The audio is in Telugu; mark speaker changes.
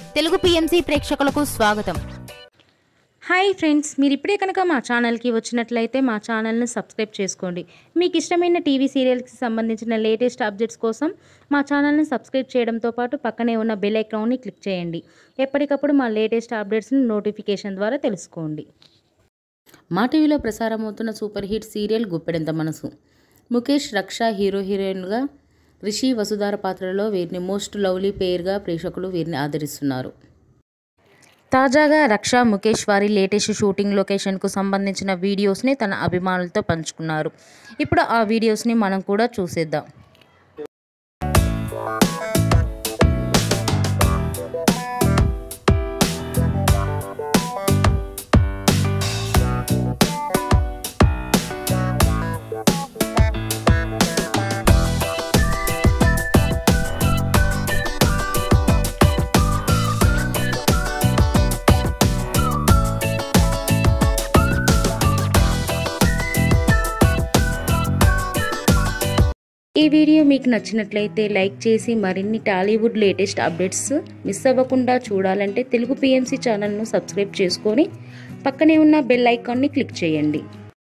Speaker 1: తెలుగు పిఎంసి ప్రేక్షకులకు స్వాగతం
Speaker 2: హాయ్ ఫ్రెండ్స్ మీరు ఇప్పుడే కనుక మా ఛానల్కి వచ్చినట్లయితే మా ఛానల్ని సబ్స్క్రైబ్ చేసుకోండి మీకు ఇష్టమైన టీవీ సీరియల్స్కి సంబంధించిన లేటెస్ట్ అప్డేట్స్ కోసం మా ఛానల్ని సబ్స్క్రైబ్ చేయడంతో పాటు పక్కనే ఉన్న బెల్ ఐకాన్ని క్లిక్ చేయండి ఎప్పటికప్పుడు మా లేటెస్ట్ అప్డేట్స్ని నోటిఫికేషన్ ద్వారా తెలుసుకోండి మా టీవీలో ప్రసారమవుతున్న super hit serial Guppedantha Manasu Mukesh రక్ష హీరో హీరోయిన్గా రిషి వసుధార పాత్రలో వీరిని మోస్ట్ లవ్లీ పేర్గా ప్రేక్షకులు వీరిని ఆదరిస్తున్నారు తాజాగా రక్ష ముఖేష్ వారి లేటెస్ట్ షూటింగ్ లొకేషన్కు సంబంధించిన వీడియోస్ని తన అభిమానులతో పంచుకున్నారు ఇప్పుడు ఆ వీడియోస్ని మనం కూడా చూసేద్దాం ఈ వీడియో మీకు నచ్చినట్లయితే లైక్ చేసి మరిన్ని టాలీవుడ్ లేటెస్ట్ అప్డేట్స్ మిస్ అవ్వకుండా చూడాలంటే తెలుగు పిఎంసి ఛానల్ను సబ్స్క్రైబ్ చేసుకొని పక్కనే ఉన్న బెల్ ఐకాన్ని క్లిక్ చేయండి